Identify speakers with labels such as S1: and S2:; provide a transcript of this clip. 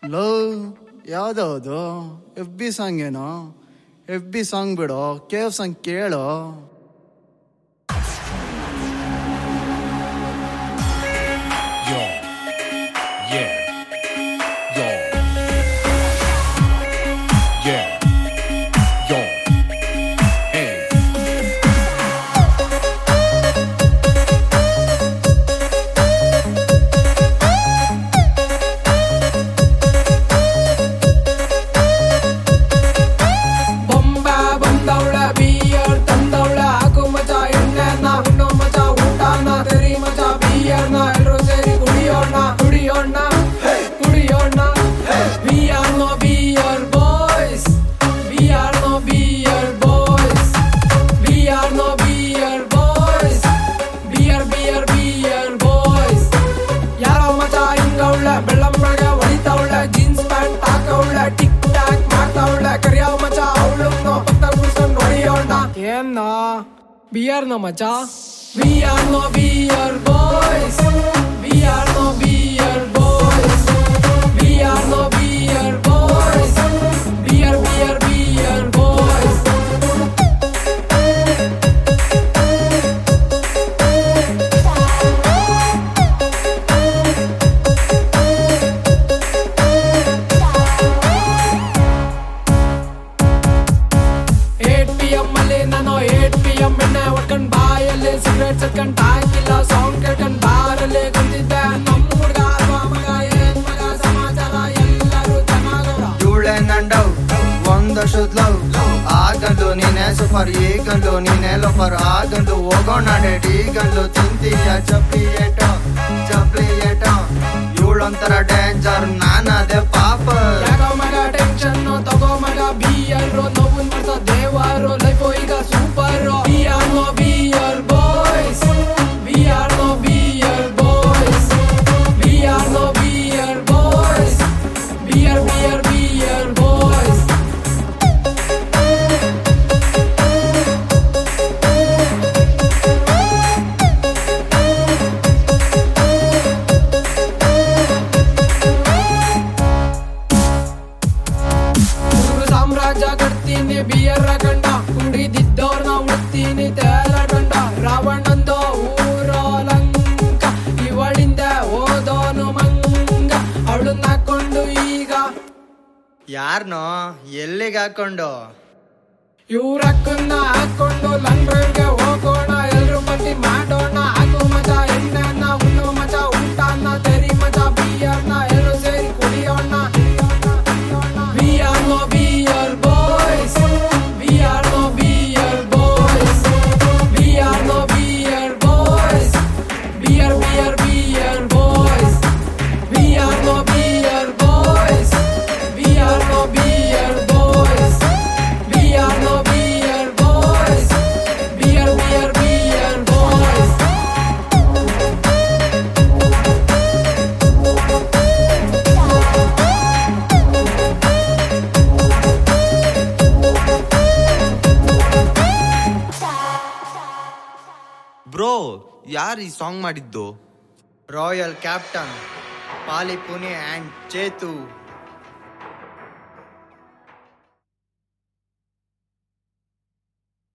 S1: Love ಯಾವ್ದೌದು F B song ಏನೋ F B song ಬಿಡು ಕೆ ಎಫ್ ಸಾಂಗ್ ಕೇಳು
S2: Yo. Yeah. Yo. Yeah. Yo. Hey.
S3: ಬೊಂಬ ಬಂದವಳ ಬಿಯರ್ ತಂದವಳ ಹಾಕು ಮಜ ಎಣ್ಣೆನ ಉಣ್ಣೋ ಮಜ ಊಟನ ತೆರಿ ಮಜ ಬಿಯರ್ನ ಎಲ್ರು ಸೇರಿ ಕುಡಿಯೋಣ ಕುಡಿಯೋಣ ಕುಡಿಯೋಣ we are no beer boys we are no beer boys we are no beer boys beer beer beer boys ಯಾರೋ ಮಜ ಹಿಂಗವಳ ಬೆಳ್ಳಂಬಳಗ ಹೊಡಿತಾವಳ ಜೀನ್ಸ್ ಪ್ಯಾಂಟ್ ಹಾಕವಳ ಟಿಕ್ ಟಾಕ್ ಮಾಡ್ತಾವಳ ಕರಿಯೋ ಮಜ ಅವಳು ಪತ್ತ ಕುಡ್ಸ್ಕೊಂಡ್ ಹೊಡಿಯೋಣ ಏನ್ನ ಬಿಯರ್ ನೋ ಮಜ we are no beer boys we are no beer boys we are no beer boys beer beer beer boys eight P M ಅಲ್ಲಿ ನಾನು ಏಟ್ ಪಿ ಎಂ ಎಣ್ಣೆ ಹೊಡ್ಕೊಂಡ್ ಬಾಯಲ್ಲಿ ಸಿಗರೇಟ್ ಸತ್ಕೊಂಡ್ ಹಾಕಿಲ್ಲ ಸೌಂಡ್ ಕೇಳ್ಕೊಂಡ್ ಬಾರಲ್ಲಿ ಕುಂತಿದ್ದೆ ನಮ್ಮ ಹುಡ್ಗ ಅಥವಾ ಮಗ ಏನ್ ಮಗ ಸಮಾಚಾರ ಎಲ್ಲರೂ ಚೆನ್ನಾಗವ್ರ
S1: ಇವಳೆ ನಂಡವ್ ಒಂದ್ ವರ್ಷದ ಲವ್ ಆಗಂದು ನೀನೇ ಸೂಪರ್ ಈಗಂದು ನೀನೇ ಲೋಫರ್ ಆಗಂದು ಹೋಗೋಣ ಡೇಟ್ ಈಗಂದು ತಿಂತೀಯ ಚಪ್ಲಿ ಏಟ ಚಪ್ಲಿ ಏಟ ಇವಳೊಂಥರ ಡೇಂಜರ್ ನಾನದೇ ಪಾಪ
S3: ಯಾಕೋ ಮಗ ಟೆನ್ಷನ್ ತಗೋ ಮಗ ಬಿಯರ್ ನೋವು ಮಾಡ್ಸೋ ದೇವರು ಲೈಫ್ ಈಗ super we are no beer boys we are no beer boys we are no beer boys beer beer beer boys ಹುಡುಗರು ಸಾಮ್ರಾಜ್ಯ ಕಟ್ತೀನಿ ಬಿಯರ್ ಕಂಡ ಕುಡಿದಿದ್ದವ್ರನ್ನ ಉಡ್ತೀನಿ ತೇಲ ಕಂಡ ರಾವಣಂದು ಊರೋ ಲಂಕ ಇವಳಿಂದ ಓದೋನು ಮಂಗ ಅವಳನ್ನ ಹಾಕೊಂಡು ಈಗ
S1: ಯಾರ್ನೋ ಎಲ್ಲಿಗೆ ಹಾಕೊಂಡು
S3: ಇವ್ರಕ್ಕನ್ನ ಹಾಕೊಂಡು ಲಂಗ್ರಗೆ ಹೋಗೋಣ ಎಲ್ರು ಮಂದಿ ಮಾಡೋಣ ಹಾಕು ಮಜ ಎಣ್ಣೆನ ಉಣ್ಣೋ ಮಜ ಊಟನ ತೆರಿ ಮಜ ಬಿಯರ್ನ ಎಲ್ಲರೂ ಸೇರಿ ಕುಡಿಯೋಣ we are no beer boys we are no beer boys we are no beer boys beer beer beer boys we are no beer boys we are no beer boys we are no beer boys beer beer beer boys
S4: bro ಯಾರು ಈ song ಮಾಡಿದ್ದು
S1: Royal Captain Pali Pune and ಚೇತು